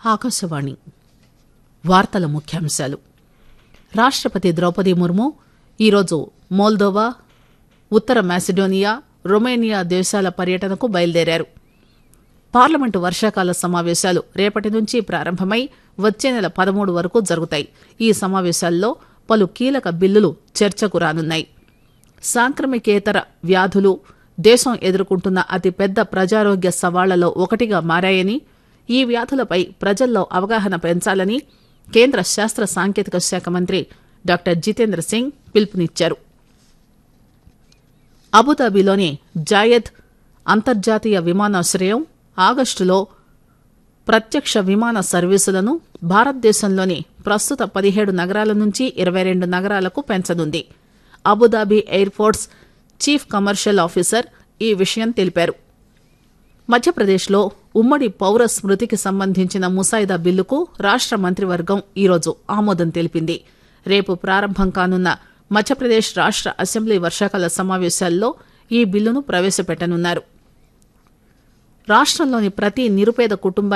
ఆకాశవాణి వార్తల ముఖ్యాంశాలు రాష్టపతి ద్రౌపది ముర్ము ఈరోజు మోల్దోవా ఉత్తర మాసిడోనియా రొమేనియా దేశాల పర్యటనకు బయలుదేరారు పార్లమెంటు వర్షాకాల సమావేశాలు రేపటి నుంచి ప్రారంభమై వచ్చే నెల పదమూడు వరకు జరుగుతాయి ఈ సమావేశాల్లో పలు కీలక బిల్లులు చర్చకు రానున్నాయి సాంక్రమికేతర వ్యాధులు దేశం ఎదుర్కొంటున్న అతిపెద్ద ప్రజారోగ్య సవాళ్లలో ఒకటిగా మారాయని ఈ వ్యాధులపై ప్రజల్లో అవగాహన పెంచాలని కేంద్ర శాస్త్ర సాంకేతిక శాఖ మంత్రి డాక్టర్ జితేంద్ర సింగ్ పిలుపునిచ్చారు అబుదాబిలోని జాయద్ అంతర్జాతీయ విమానాశ్రయం ఆగస్టులో ప్రత్యక్ష విమాన సర్వీసులను భారతదేశంలోని ప్రస్తుత పదిహేడు నగరాల నుంచి ఇరవై రెండు నగరాలకు పెంచనుంది Abu Dhabi airports chief commercial officer ఈ విషయం తెలిపారు మధ్యప్రదేశ్లో ఉమ్మడి పౌర స్మృతికి సంబంధించిన ముసాయిదా బిల్లుకు రాష్ట మంత్రివర్గం ఈరోజు ఆమోదం తెలిపింది రేపు ప్రారంభం కానున్న మధ్యప్రదేశ్ రాష్ట అసెంబ్లీ వర్షాకాల సమావేశాల్లో ఈ బిల్లును ప్రవేశపెట్టనున్నారు రాష్టంలోని ప్రతి నిరుపేద కుటుంబం